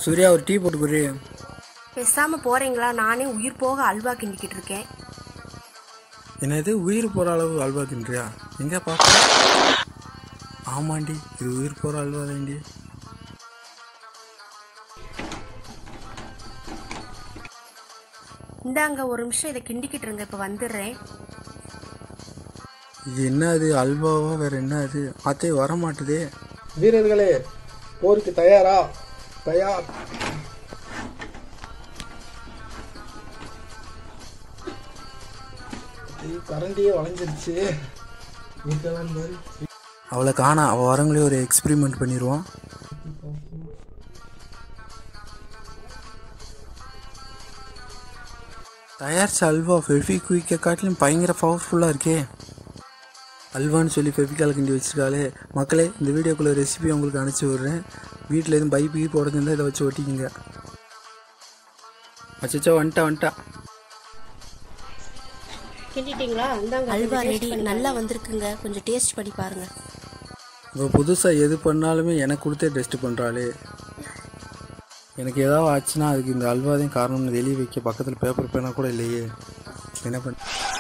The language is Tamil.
சூர்யா ஒரு டீ போட்டு குரு பேசாம போறீங்களா நானே உயிர் போக அல்வா கிண்டிக்கிட்டு இருக்கேன் என்னது உயிர் போகிற அளவு அல்வா தின்றியா எங்கே பார்க்க ஆமாண்டி இது உயிர் போகிற அல்வா தாண்டி இந்தாங்க ஒரு நிமிஷம் இதை கிண்டிக்கிட்டு இருங்க இப்போ வந்துடுறேன் இது என்ன அது அல்வாவா வேற என்ன அது அத்தே வர மாட்டுதே வீரர்களே போருக்கு தயாரா தயார் ஐயோ, கரண்டியே வளைஞ்சிருச்சு வீட்டெல்லாம் பாரு அவளை காணா அவள் வரங்களே ஒரு எக்ஸ்பிரிமெண்ட் பண்ணிடுவான் தயாரிச்ச அல்வா ஃபெவிக்விக்கை காட்டிலும் பயங்கர பவர்ஃபுல்லாக இருக்கே அல்வான்னு சொல்லி ஃபெவிகால் கிண்டி வச்சிருக்காளே மக்களே இந்த வீடியோக்குள்ள ரெசிபி உங்களுக்கு அனுப்பிச்சி விட்றேன் வீட்டில் எதுவும் பைப் கீப் உடஞ்சிருந்தா இதை வச்சு ஒட்டிக்கிங்க அச்சச்சோ வந்துட்டா வந்துட்டா கிண்டிட்டீங்களா இந்தாங்க அல்வா ரெடி நல்லா வந்திருக்குங்க கொஞ்சம் டேஸ்ட் பண்ணி பாருங்க இப்போ புதுசாக எது பண்ணாலுமே எனக்கு கொடுத்தே டெஸ்ட் பண்ணுறாளே எனக்கு ஏதாவது ஆச்சுன்னா அதுக்கு இந்த அல்வா தான் காரணம்னு வெளியே வைக்க பக்கத்தில் பேப்பர் பேனா கூட இல்லையே என்ன பண்ண